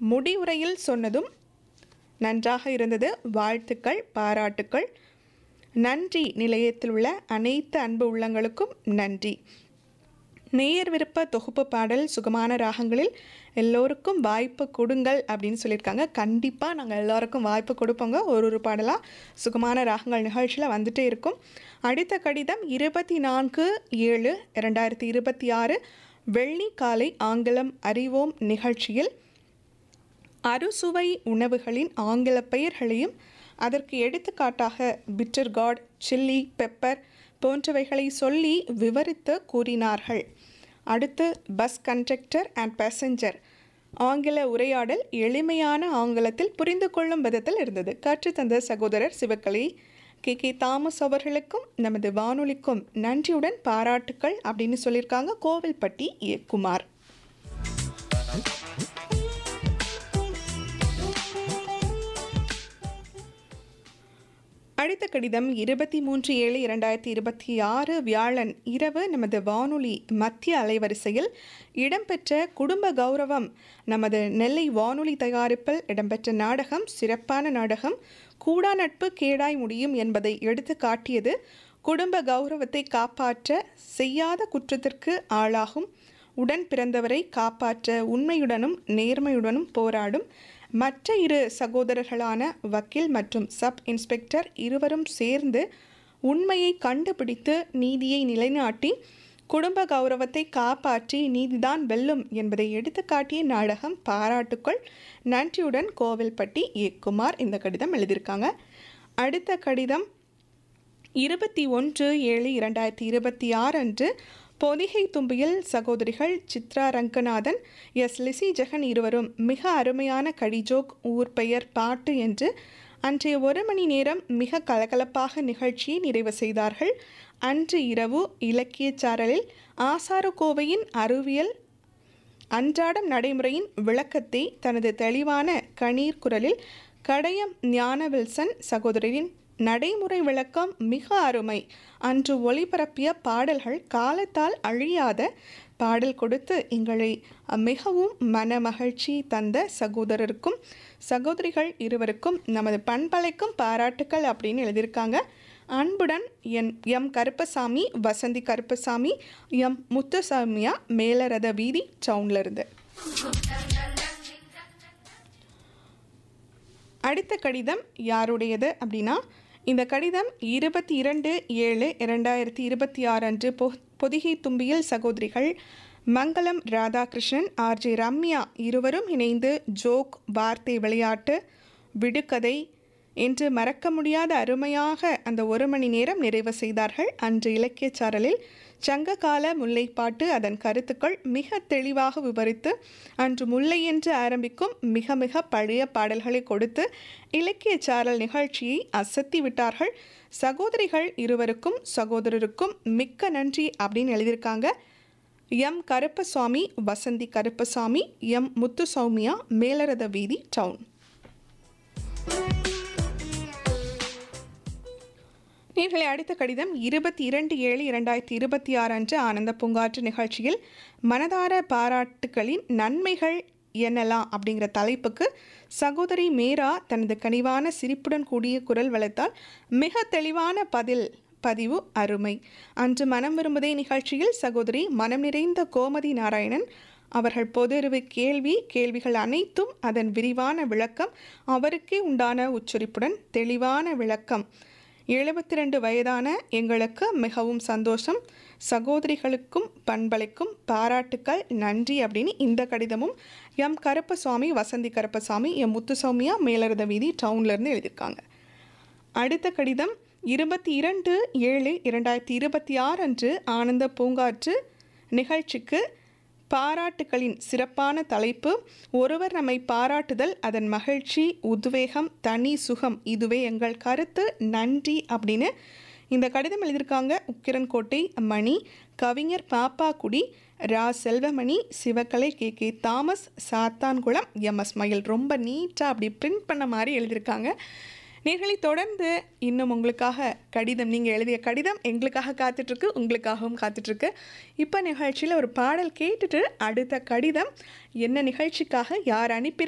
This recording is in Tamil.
முடிவுரையில் சொன்னதும் நன்றாக இருந்தது வாழ்த்துக்கள் பாராட்டுக்கள் நன்றி நிலையத்தில் உள்ள அனைத்து அன்பு உள்ளங்களுக்கும் நன்றி நேயர் விருப்ப தொகுப்பு பாடல் சுகமான ராகங்களில் எல்லோருக்கும் வாய்ப்பு கொடுங்கள் அப்படின்னு சொல்லியிருக்காங்க கண்டிப்பாக நாங்கள் எல்லாருக்கும் வாய்ப்பு கொடுப்போங்க ஒரு ஒரு பாடலாக சுகமான ராகங்கள் நிகழ்ச்சியில் வந்துட்டே இருக்கும் அடுத்த கடிதம் இருபத்தி நான்கு ஏழு இரண்டாயிரத்தி இருபத்தி ஆறு வெள்ளி காலை ஆங்கிலம் அறிவோம் நிகழ்ச்சியில் அறுசுவை உணவுகளின் ஆங்கில பெயர்களையும் அதற்கு எடுத்துக்காட்டாக பிட்டர் காட் சில்லி பெப்பர் போன்றவைகளை சொல்லி விவரித்து கூறினார்கள் அடுத்து பஸ் கண்டக்டர் அண்ட் பேசஞ்சர் ஆங்கில உரையாடல் எளிமையான ஆங்கிலத்தில் புரிந்து கொள்ளும் விதத்தில் இருந்தது கற்றுத்தந்த சகோதரர் சிவக்கலை கே கே தாமஸ் அவர்களுக்கும் நமது வானொலிக்கும் நன்றியுடன் பாராட்டுக்கள் அப்படின்னு சொல்லியிருக்காங்க கோவில்பட்டி ஏ குமார் அடுத்த கடிதம் இருபத்தி மூன்று ஏழு இரண்டாயிரத்தி இருபத்தி ஆறு வியாழன் இரவு நமது வானொலி மத்திய அலைவரிசையில் இடம்பெற்ற குடும்ப கௌரவம் நமது நெல்லை வானொலி தயாரிப்பில் இடம்பெற்ற நாடகம் சிறப்பான நாடகம் கூடா நட்பு கேடாய் முடியும் என்பதை எடுத்து காட்டியது குடும்ப கௌரவத்தை காப்பாற்ற செய்யாத குற்றத்திற்கு ஆளாகும் உடன் பிறந்தவரை காப்பாற்ற உண்மையுடனும் நேர்மையுடனும் போராடும் மற்ற இரு சகோதரர்களான வக்கீல் மற்றும் சப் இன்ஸ்பெக்டர் இருவரும் சேர்ந்து உண்மையை கண்டுபிடித்து நீதியை நிலைநாட்டி குடும்ப கௌரவத்தை காப்பாற்றி நீதிதான் வெல்லும் என்பதை எடுத்துக்காட்டிய நாடகம் பாராட்டுக்கள் நன்றியுடன் கோவில்பட்டி ஏ குமார் இந்த கடிதம் எழுதியிருக்காங்க அடுத்த கடிதம் இருபத்தி ஒன்று ஏழு இரண்டாயிரத்தி இருபத்தி ஆறு அன்று பொதிகை தும்பியில் சகோதரிகள் சித்ரா ரங்கநாதன் எஸ் லிசி ஜெகன் இருவரும் மிக அருமையான கடிஜோக் ஊர் பெயர் பாட்டு என்று அன்றைய ஒரு மணி நேரம் மிக கலகலப்பாக நிகழ்ச்சியை நிறைவு செய்தார்கள் அன்று இரவு இலக்கிய சாரலில் ஆசாரக்கோவையின் அறிவியல் அன்றாடம் நடைமுறையின் விளக்கத்தை தனது தெளிவான கணீர் குரலில் கடையம் ஞானவில்சன் சகோதரின் நடைமுறை விளக்கம் மிக அருமை அன்று ஒளிபரப்பிய பாடல்கள் காலத்தால் அழியாத பாடல் கொடுத்து எங்களை மிகவும் மன மகிழ்ச்சி தந்த சகோதரருக்கும் சகோதரிகள் இருவருக்கும் நமது பண்பலைக்கும் பாராட்டுக்கள் அப்படின்னு எழுதியிருக்காங்க அன்புடன் என் எம் கருப்பசாமி வசந்தி கருப்பசாமி எம் முத்துசாமியா மேலரத வீதி டவுன்லேருந்து அடுத்த கடிதம் யாருடையது அப்படின்னா இந்த கடிதம் இருபத்தி இரண்டு ஏழு இரண்டாயிரத்தி இருபத்தி ஆறு அன்று பொ பொதிகை தும்பியில் சகோதரிகள் மங்களம் ராதாகிருஷ்ணன் ஆர்ஜே ரம்யா இருவரும் இணைந்து ஜோக் வார்த்தை விளையாட்டு விடுகதை என்று மறக்க முடியாத அருமையாக அந்த ஒரு மணி நேரம் நிறைவு செய்தார்கள் அன்று இலக்கிய சாரலில் சங்ககால முல்லைப்பாட்டு அதன் கருத்துக்கள் மிக தெளிவாக விவரித்து அன்று முல்லை என்று ஆரம்பிக்கும் மிக மிக பழைய பாடல்களை கொடுத்து இலக்கிய சாரல் நிகழ்ச்சியை அசத்தி விட்டார்கள் சகோதரிகள் இருவருக்கும் சகோதரருக்கும் மிக்க நன்றி அப்படின்னு எழுதியிருக்காங்க எம் கருப்பசாமி வசந்தி கருப்பசாமி எம் முத்துசௌமியா மேலரத வீதி டவுன் நேர்களை அடுத்த கடிதம் இருபத்தி இரண்டு ஏழு இரண்டாயிரத்தி இருபத்தி ஆறு அன்று ஆனந்த பூங்காற்று நிகழ்ச்சியில் மனதார பாராட்டுகளின் நன்மைகள் என்னலாம் அப்படிங்கிற தலைப்புக்கு சகோதரி மீரா தனது கனிவான சிரிப்புடன் கூடிய குரல் வளர்த்தால் மிக தெளிவான பதில் பதிவு அருமை அன்று மனம் விரும்புதே நிகழ்ச்சியில் சகோதரி மனம் நிறைந்த கோமதி நாராயணன் அவர்கள் பொதறிவு கேள்வி கேள்விகள் அனைத்தும் அதன் விரிவான விளக்கம் அவருக்கே உண்டான உச்சரிப்புடன் தெளிவான விளக்கம் எழுபத்தி ரெண்டு வயதான எங்களுக்கு மிகவும் சந்தோஷம் சகோதரிகளுக்கும் பண்பலைக்கும் பாராட்டுக்கள் நன்றி அப்படின்னு இந்த கடிதமும் எம் கருப்பசாமி வசந்தி கருப்பசாமி எம் முத்துசௌமியா மேலரத வீதி டவுன்லேருந்து எழுதியிருக்காங்க அடுத்த கடிதம் இருபத்தி இரண்டு ஏழு இரண்டாயிரத்தி இருபத்தி ஆறு அன்று ஆனந்த பூங்காற்று நிகழ்ச்சிக்கு பாராட்டுகளின் சிறப்பான தலைப்பு ஒருவர் நம்மை பாராட்டுதல் அதன் மகிழ்ச்சி உத்வேகம் தனி சுகம் இதுவே எங்கள் கருத்து நன்றி அப்படின்னு இந்த கடிதம் எழுதியிருக்காங்க உக்கிரன்கோட்டை மணி கவிஞர் Pappakudi Ra Selvamani Sivakalai K K Thomas Sathankulam M S Mayil ரொம்ப நீட்டாக அப்படி பிரிண்ட் பண்ண மாதிரி எழுதியிருக்காங்க நேர்களை தொடர்ந்து இன்னும் உங்களுக்காக கடிதம் நீங்கள் எழுதிய கடிதம் எங்களுக்காக காத்துட்ருக்கு உங்களுக்காகவும் காத்துட்ருக்கு இப்போ நிகழ்ச்சியில் ஒரு பாடல் கேட்டுட்டு அடுத்த கடிதம் என்ன நிகழ்ச்சிக்காக யார் அனுப்பி